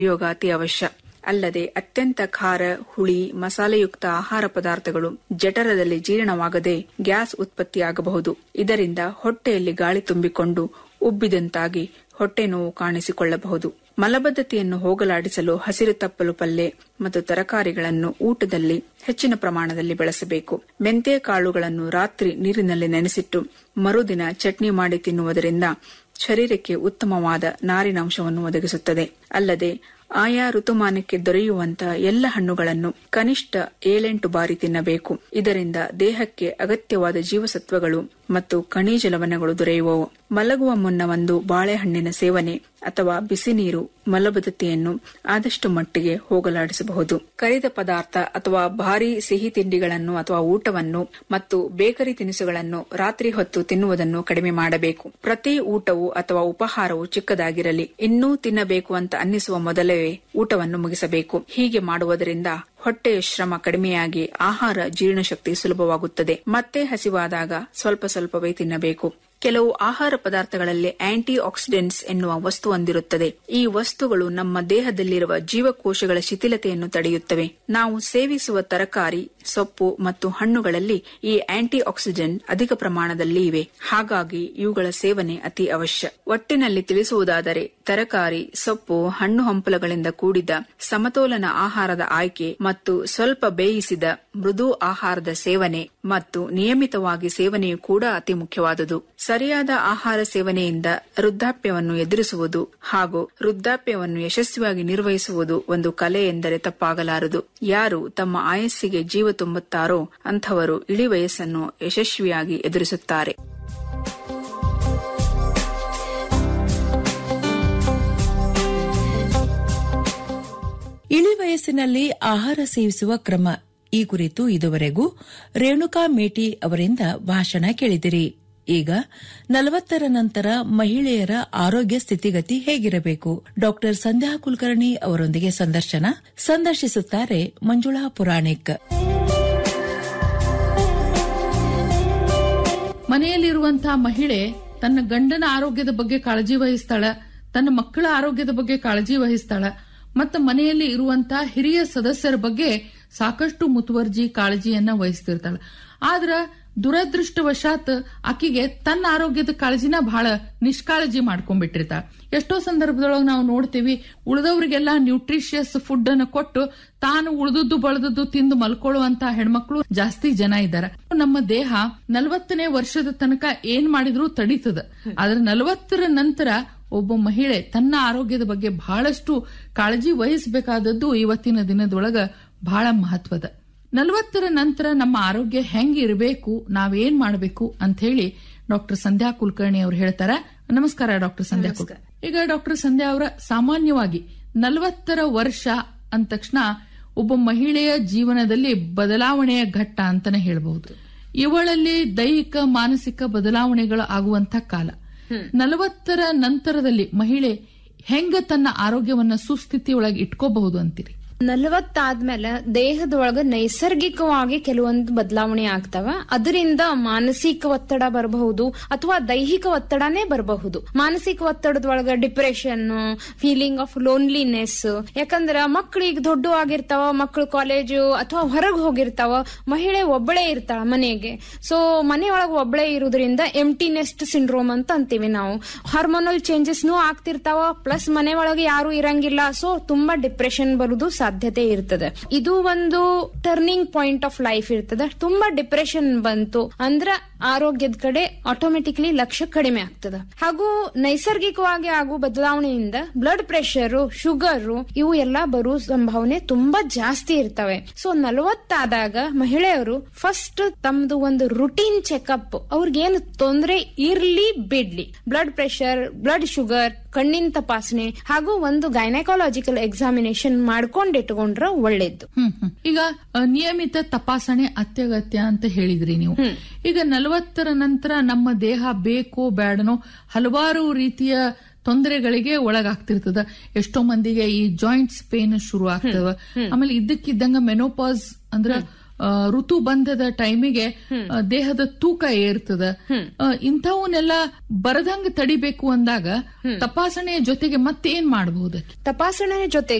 ಉಪಯೋಗ ಅತಿ ಅವಶ್ಯ ಅಲ್ಲದೆ ಅತ್ಯಂತ ಖಾರ ಹುಳಿ ಮಸಾಲೆಯುಕ್ತ ಆಹಾರ ಪದಾರ್ಥಗಳು ಜಠರದಲ್ಲಿ ಜೀರ್ಣವಾಗದೆ ಗ್ಯಾಸ್ ಉತ್ಪತ್ತಿಯಾಗಬಹುದು ಇದರಿಂದ ಹೊಟ್ಟೆಯಲ್ಲಿ ಗಾಳಿ ತುಂಬಿಕೊಂಡು ಉಬ್ಬಿದಂತಾಗಿ ಹೊಟ್ಟೆ ನೋವು ಕಾಣಿಸಿಕೊಳ್ಳಬಹುದು ಮಲಬದ್ಧತೆಯನ್ನು ಹೋಗಲಾಡಿಸಲು ಹಸಿರು ತಪ್ಪಲು ಪಲ್ಯ ಮತ್ತು ತರಕಾರಿಗಳನ್ನು ಊಟದಲ್ಲಿ ಹೆಚ್ಚಿನ ಪ್ರಮಾಣದಲ್ಲಿ ಬಳಸಬೇಕು ಮೆಂತೆ ಕಾಳುಗಳನ್ನು ರಾತ್ರಿ ನೀರಿನಲ್ಲಿ ನೆನೆಸಿಟ್ಟು ಮರುದಿನ ಚಟ್ನಿ ಮಾಡಿ ತಿನ್ನುವುದರಿಂದ ಶರೀರಕ್ಕೆ ಉತ್ತಮವಾದ ನಾರಿನಾಂಶವನ್ನು ಒದಗಿಸುತ್ತದೆ ಅಲ್ಲದೆ ಆಯಾ ಋತುಮಾನಕ್ಕೆ ದೊರೆಯುವಂತಹ ಎಲ್ಲ ಹಣ್ಣುಗಳನ್ನು ಕನಿಷ್ಠ ಏಳೆಂಟು ಬಾರಿ ತಿನ್ನಬೇಕು ಇದರಿಂದ ದೇಹಕ್ಕೆ ಅಗತ್ಯವಾದ ಜೀವಸತ್ವಗಳು ಮತ್ತು ಖನಿಜ ಲವಣಗಳು ದೊರೆಯುವವು ಮಲಗುವ ಮುನ್ನ ಒಂದು ಬಾಳೆಹಣ್ಣಿನ ಸೇವನೆ ಅಥವಾ ಬಿಸಿ ನೀರು ಮಲಬದ್ಧತೆಯನ್ನು ಆದಷ್ಟು ಮಟ್ಟಿಗೆ ಹೋಗಲಾಡಿಸಬಹುದು ಕರಿದ ಪದಾರ್ಥ ಅಥವಾ ಭಾರೀ ಸಿಹಿ ತಿಂಡಿಗಳನ್ನು ಅಥವಾ ಊಟವನ್ನು ಮತ್ತು ಬೇಕರಿ ತಿನಿಸುಗಳನ್ನು ರಾತ್ರಿ ಹೊತ್ತು ತಿನ್ನುವುದನ್ನು ಕಡಿಮೆ ಮಾಡಬೇಕು ಪ್ರತಿ ಊಟವು ಅಥವಾ ಉಪಹಾರವು ಚಿಕ್ಕದಾಗಿರಲಿ ಇನ್ನೂ ತಿನ್ನಬೇಕು ಅಂತ ಅನ್ನಿಸುವ ಮೊದಲೇ ಊಟವನ್ನು ಮುಗಿಸಬೇಕು ಹೀಗೆ ಮಾಡುವುದರಿಂದ ಹೊಟ್ಟೆಯ ಶ್ರಮ ಕಡಿಮೆಯಾಗಿ ಆಹಾರ ಜೀರ್ಣಶಕ್ತಿ ಸುಲಭವಾಗುತ್ತದೆ ಮತ್ತೆ ಹಸಿವಾದಾಗ ಸ್ವಲ್ಪ ಸ್ವಲ್ಪವೇ ತಿನ್ನಬೇಕು ಕೆಲವು ಆಹಾರ ಪದಾರ್ಥಗಳಲ್ಲಿ ಆಂಟಿ ಆಕ್ಸಿಡೆಂಟ್ಸ್ ಎನ್ನುವ ವಸ್ತು ಹೊಂದಿರುತ್ತದೆ ಈ ವಸ್ತುಗಳು ನಮ್ಮ ದೇಹದಲ್ಲಿರುವ ಜೀವಕೋಶಗಳ ಶಿಥಿಲತೆಯನ್ನು ತಡೆಯುತ್ತವೆ ನಾವು ಸೇವಿಸುವ ತರಕಾರಿ ಸೊಪ್ಪು ಮತ್ತು ಹಣ್ಣುಗಳಲ್ಲಿ ಈ ಆಂಟಿ ಆಕ್ಸಿಡೆಂಟ್ ಅಧಿಕ ಪ್ರಮಾಣದಲ್ಲಿ ಇವೆ ಹಾಗಾಗಿ ಇವುಗಳ ಸೇವನೆ ಅತಿ ಅವಶ್ಯ ಒಟ್ಟಿನಲ್ಲಿ ತಿಳಿಸುವುದಾದರೆ ತರಕಾರಿ ಸೊಪ್ಪು ಹಣ್ಣು ಹಂಪಲುಗಳಿಂದ ಕೂಡಿದ ಸಮತೋಲನ ಆಹಾರದ ಆಯ್ಕೆ ಮತ್ತು ಸ್ವಲ್ಪ ಬೇಯಿಸಿದ ಮೃದು ಆಹಾರದ ಸೇವನೆ ಮತ್ತು ನಿಯಮಿತವಾಗಿ ಸೇವನೆಯು ಕೂಡ ಅತಿ ಮುಖ್ಯವಾದುದು ಸರಿಯಾದ ಆಹಾರ ಸೇವನೆಯಿಂದ ವೃದ್ಧಾಪ್ಯವನ್ನು ಎದುರಿಸುವುದು ಹಾಗೂ ವೃದ್ಧಾಪ್ಯವನ್ನು ಯಶಸ್ವಿಯಾಗಿ ನಿರ್ವಹಿಸುವುದು ಒಂದು ಕಲೆ ಎಂದರೆ ತಪ್ಪಾಗಲಾರದು ಯಾರು ತಮ್ಮ ಆಯಸ್ಸಿಗೆ ಜೀವ ತುಂಬುತ್ತಾರೋ ಅಂಥವರು ಇಳಿ ವಯಸ್ಸನ್ನು ಯಶಸ್ವಿಯಾಗಿ ಎದುರಿಸುತ್ತಾರೆ ಇಳಿ ವಯಸ್ಸಿನಲ್ಲಿ ಆಹಾರ ಸೇವಿಸುವ ಕ್ರಮ ಈ ಕುರಿತು ಇದುವರೆಗೂ ರೇಣುಕಾ ಮೇಟಿ ಅವರಿಂದ ಭಾಷಣ ಕೇಳಿದಿರಿ ಈಗ ನಲವತ್ತರ ನಂತರ ಮಹಿಳೆಯರ ಆರೋಗ್ಯ ಸ್ಥಿತಿಗತಿ ಹೇಗಿರಬೇಕು ಡಾಕ್ಟರ್ ಸಂಧ್ಯಾ ಕುಲಕರ್ಣಿ ಅವರೊಂದಿಗೆ ಸಂದರ್ಶನ ಸಂದರ್ಶಿಸುತ್ತಾರೆ ಮಂಜುಳಾ ಪುರಾಣಿಕ್ ಮನೆಯಲ್ಲಿರುವಂತಹ ಮಹಿಳೆ ತನ್ನ ಗಂಡನ ಆರೋಗ್ಯದ ಬಗ್ಗೆ ಕಾಳಜಿ ವಹಿಸ್ತಾಳ ತನ್ನ ಮಕ್ಕಳ ಆರೋಗ್ಯದ ಬಗ್ಗೆ ಕಾಳಜಿ ವಹಿಸ್ತಾಳ ಮತ್ತು ಮನೆಯಲ್ಲಿ ಇರುವಂತಹ ಹಿರಿಯ ಸದಸ್ಯರ ಬಗ್ಗೆ ಸಾಕಷ್ಟು ಮುತುವರ್ಜಿ ಕಾಳಜಿಯನ್ನ ವಹಿಸ್ತಿರ್ತಾಳ ಆದ್ರ ದುರದೃಷ್ಟವಶಾತ್ ಆಕಿಗೆ ತನ್ನ ಆರೋಗ್ಯದ ಕಾಳಜಿನ ಬಹಳ ನಿಷ್ಕಾಳಜಿ ಮಾಡ್ಕೊಂಡ್ಬಿಟ್ಟಿರ್ತಾಳ ಎಷ್ಟೋ ಸಂದರ್ಭದೊಳಗೆ ನಾವು ನೋಡ್ತೀವಿ ಉಳಿದವರಿಗೆಲ್ಲ ನ್ಯೂಟ್ರಿಷಿಯಸ್ ಫುಡ್ ಅನ್ನು ಕೊಟ್ಟು ತಾನು ಉಳಿದದ್ದು ಬಳದದ್ದು ತಿಂದು ಮಲ್ಕೊಳ್ಳುವಂತ ಹೆಣ್ಮಕ್ಳು ಜಾಸ್ತಿ ಜನ ಇದ್ದಾರೆ ನಮ್ಮ ದೇಹ ನಲವತ್ತನೇ ವರ್ಷದ ತನಕ ಏನ್ ಮಾಡಿದ್ರು ತಡೀತದ ಆದ್ರೆ ನಲವತ್ತರ ನಂತರ ಒಬ್ಬ ಮಹಿಳೆ ತನ್ನ ಆರೋಗ್ಯದ ಬಗ್ಗೆ ಬಹಳಷ್ಟು ಕಾಳಜಿ ವಹಿಸಬೇಕಾದದ್ದು ಇವತ್ತಿನ ದಿನದೊಳಗ ಬಹಳ ಮಹತ್ವದ ನಲವತ್ತರ ನಂತರ ನಮ್ಮ ಆರೋಗ್ಯ ಹೆಂಗ್ ಇರಬೇಕು ನಾವೇನ್ ಮಾಡಬೇಕು ಅಂತ ಹೇಳಿ ಡಾಕ್ಟರ್ ಸಂಧ್ಯಾ ಕುಲಕರ್ಣಿ ಅವರು ಹೇಳ್ತಾರ ನಮಸ್ಕಾರ ಡಾಕ್ಟರ್ ಸಂಧ್ಯಾ ಕುಲಕರ್ಣಿ ಈಗ ಡಾಕ್ಟರ್ ಸಂಧ್ಯಾ ಅವರ ಸಾಮಾನ್ಯವಾಗಿ ನಲವತ್ತರ ವರ್ಷ ಅಂದ ತಕ್ಷಣ ಒಬ್ಬ ಮಹಿಳೆಯ ಜೀವನದಲ್ಲಿ ಬದಲಾವಣೆಯ ಘಟ್ಟ ಅಂತಾನೆ ಹೇಳಬಹುದು ಇವಳಲ್ಲಿ ದೈಹಿಕ ಮಾನಸಿಕ ಬದಲಾವಣೆಗಳು ಆಗುವಂತ ಕಾಲ ನಲವತ್ತರ ನಂತರದಲ್ಲಿ ಮಹಿಳೆ ಹೆಂಗ ತನ್ನ ಆರೋಗ್ಯವನ್ನ ಸುಸ್ಥಿತಿಯೊಳಗೆ ಇಟ್ಕೋಬಹುದು ಅಂತೀರಿ ನಲವತ್ತಾದ್ಮೇಲೆ ದೇಹದೊಳಗ ನೈಸರ್ಗಿಕವಾಗಿ ಕೆಲವೊಂದು ಬದಲಾವಣೆ ಆಗ್ತಾವ ಅದರಿಂದ ಮಾನಸಿಕ ಒತ್ತಡ ಬರಬಹುದು ಅಥವಾ ದೈಹಿಕ ಒತ್ತಡನೇ ಬರಬಹುದು ಮಾನಸಿಕ ಒತ್ತಡದೊಳಗ ಡಿಪ್ರೆಷನ್ ಫೀಲಿಂಗ್ ಆಫ್ ಲೋನ್ಲಿನೆಸ್ ಯಾಕಂದ್ರ ಮಕ್ಳು ಈಗ ದೊಡ್ಡ ಆಗಿರ್ತಾವ ಮಕ್ಳು ಕಾಲೇಜು ಅಥವಾ ಹೊರಗೆ ಹೋಗಿರ್ತಾವ ಮಹಿಳೆ ಒಬ್ಬಳೇ ಇರ್ತಾಳ ಮನೆಗೆ ಸೊ ಮನೆಯೊಳಗ ಒಬ್ಬಳೇ ಇರುವುದರಿಂದ ಎಂಟಿನೆಸ್ಟ್ ಸಿಂಡ್ರೋಮ್ ಅಂತ ಅಂತೀವಿ ನಾವು ಹಾರ್ಮೋನಲ್ ಚೇಂಜಸ್ನು ಆಗ್ತಿರ್ತಾವ ಪ್ಲಸ್ ಮನೆ ಒಳಗೆ ಯಾರು ಇರಂಗಿಲ್ಲ ಸೊ ತುಂಬಾ ಡಿಪ್ರೆಷನ್ ಬರುದು ಸಾಧ್ಯತೆ ಇರ್ತದೆ ಇದು ಒಂದು ಟರ್ನಿಂಗ್ ಪಾಯಿಂಟ್ ಆಫ್ ಲೈಫ್ ಇರ್ತದೆ ತುಂಬಾ ಡಿಪ್ರೆಷನ್ ಬಂತು ಅಂದ್ರ ಆರೋಗ್ಯದ ಕಡೆ ಆಟೋಮೆಟಿಕ್ಲಿ ಲಕ್ಷ್ಯ ಕಡಿಮೆ ಆಗ್ತದೆ ಹಾಗೂ ನೈಸರ್ಗಿಕವಾಗಿ ಆಗುವ ಬದಲಾವಣೆಯಿಂದ ಬ್ಲಡ್ ಪ್ರೆಷರ್ ಶುಗರ್ ಇವು ಎಲ್ಲ ಬರುವ ಸಂಭಾವನೆ ತುಂಬಾ ಜಾಸ್ತಿ ಇರ್ತವೆ ಸೊ ನಲವತ್ತಾದಾಗ ಮಹಿಳೆಯರು ಫಸ್ಟ್ ತಮ್ದು ಒಂದು ರುಟೀನ್ ಚೆಕಪ್ ಅವ್ರಿಗೇನು ತೊಂದರೆ ಇರ್ಲಿ ಬಿಡ್ಲಿ ಬ್ಲಡ್ ಪ್ರೆಷರ್ ಬ್ಲಡ್ ಶುಗರ್ ಕಣ್ಣಿನ ತಪಾಸಣೆ ಹಾಗೂ ಒಂದು ಗೈನಕಾಲಜಿಕಲ್ ಎಕ್ಸಾಮಿನೇಷನ್ ಮಾಡ್ಕೊಂಡಿಟ್ಕೊಂಡ್ರ ಒಳ್ಳೇದು ಹ್ಮ್ ಹ್ಮ್. ಈಗ ಅ, ನಿಯಮಿತ ತಪಾಸಣೆ ಅತ್ಯಗತ್ಯ ಅಂತ ಹೇಳಿದ್ರಿ ನೀವು ಈಗ ನಲವತ್ತರ ನಂತರ ನಮ್ಮ ದೇಹ ಬೇಕೋ ಬೇಡನೋ ಹಲವಾರು ರೀತಿಯ ತೊಂದರೆಗಳಿಗೆ ಒಳಗಾಗ್ತಿರ್ತದ ಎಷ್ಟೋ ಮಂದಿಗೆ ಈ ಜಾಯಿಂಟ್ಸ್ ಪೇನ್ ಶುರು ಆಗ್ತವ ಆಮೇಲೆ ಇದ್ದಕ್ಕಿದ್ದಂಗ ಮೆನೋಪಾಸ್ ಅಂದ್ರ ಆ, ಋತು ಬಂಧದ ಟೈಮಿಗೆ ಆ, ದೇಹದ ತೂಕ ಏರ್ತದ ಆ, ಇಂಥವನ್ನೆಲ್ಲ ಬರದಂಗ ತಡಿಬೇಕು ಅಂದಾಗ ತಪಾಸಣೆಯ ಜೊತೆಗೆ ಮತ್ತೇನ್ ಮಾಡಬಹುದು ತಪಾಸಣೆ ಜೊತೆ